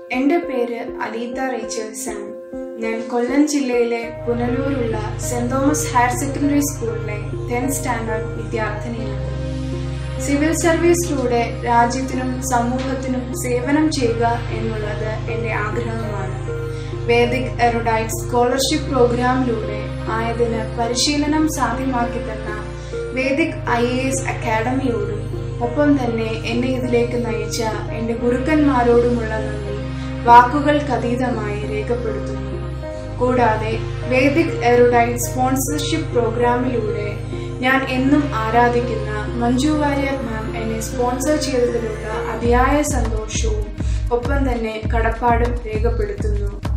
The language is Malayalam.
എൻ്റെ പേര് അലീത റേച്ചൽ സാം ഞാൻ കൊല്ലം ജില്ലയിലെ പുനലൂരുള്ള സെന്റ് തോമസ് ഹയർ സെക്കൻഡറി സ്കൂളിലെ ടെൻത്ത് സ്റ്റാൻഡേർഡ് വിദ്യാർത്ഥിനിയാണ് സിവിൽ സർവീസിലൂടെ രാജ്യത്തിനും സമൂഹത്തിനും സേവനം ചെയ്യുക എന്നുള്ളത് എൻ്റെ ആഗ്രഹമാണ് വേദിക് എറോഡൈറ്റ് സ്കോളർഷിപ്പ് പ്രോഗ്രാമിലൂടെ ആയതിന് പരിശീലനം സാധ്യമാക്കി തന്ന വേദിക് ഐ എ എസ് അക്കാഡമിയോടും ഒപ്പം തന്നെ എന്നെ ഇതിലേക്ക് നയിച്ച എൻ്റെ ഗുരുക്കന്മാരോടുമുള്ള നന്ദി വാക്കുകൾക്കതീതമായി രേഖപ്പെടുത്തുന്നു കൂടാതെ വേദിക് എറോഡൈറ്റ് സ്പോൺസർഷിപ്പ് പ്രോഗ്രാമിലൂടെ ഞാൻ എന്നും ആരാധിക്കുന്ന മഞ്ജു വാര്യർ മാം എന്നെ സ്പോൺസർ ചെയ്തതിലുള്ള അതിയായ സന്തോഷവും ഒപ്പം തന്നെ കടപ്പാടും രേഖപ്പെടുത്തുന്നു